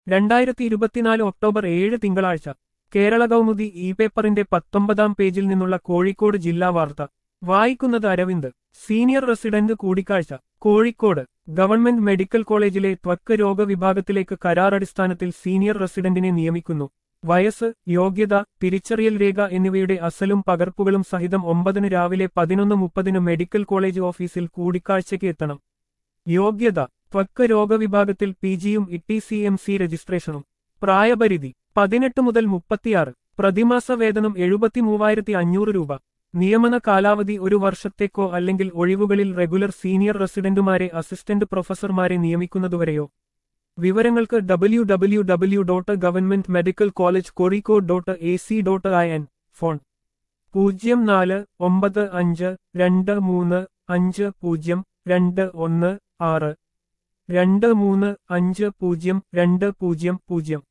രണ്ടായിരത്തി ഇരുപത്തിനാല് ഒക്ടോബർ ഏഴ് തിങ്കളാഴ്ച കേരള കൗമുദി ഇ പേപ്പറിന്റെ പത്തൊമ്പതാം പേജിൽ നിന്നുള്ള കോഴിക്കോട് ജില്ലാ വാർത്ത വായിക്കുന്നത് അരവിന്ദ് സീനിയർ റെസിഡന്റ് കൂടിക്കാഴ്ച കോഴിക്കോട് ഗവൺമെന്റ് മെഡിക്കൽ കോളേജിലെ ത്വക്ക് രോഗ വിഭാഗത്തിലേക്ക് കരാറടിസ്ഥാനത്തിൽ സീനിയർ റെസിഡന്റിനെ നിയമിക്കുന്നു വയസ്സ് യോഗ്യത തിരിച്ചറിയൽ രേഖ എന്നിവയുടെ അസലും പകർപ്പുകളും സഹിതം ഒമ്പതിന് രാവിലെ പതിനൊന്ന് മുപ്പതിന് മെഡിക്കൽ കോളേജ് ഓഫീസിൽ കൂടിക്കാഴ്ചയ്ക്ക് എത്തണം യോഗ്യത ത്വക്ക് രോഗവിഭാഗത്തിൽ പി ജിയും ഇ സി എം സി രജിസ്ട്രേഷനും പ്രായപരിധി പതിനെട്ട് മുതൽ മുപ്പത്തിയാറ് പ്രതിമാസ വേതനം എഴുപത്തി മൂവായിരത്തി അഞ്ഞൂറ് രൂപ നിയമന കാലാവധി ഒരു വർഷത്തേക്കോ അല്ലെങ്കിൽ ഒഴിവുകളിൽ റെഗുലർ സീനിയർ റെസിഡന്റുമാരെ അസിസ്റ്റന്റ് പ്രൊഫസർമാരെ നിയമിക്കുന്നതുവരെയോ വിവരങ്ങൾക്ക് W W W dot government medical college Kozhikode dot A C dot I N phone പൂജ്യം നാല് ഒമ്പത് അഞ്ച് രണ്ട് മൂന്ന് അഞ്ച് പൂജ്യം രണ്ട് ഒന്ന് ആറ് രണ്ട് മൂന്ന് അഞ്ച് പൂജ്യം രണ്ട് പൂജ്യം പൂജ്യം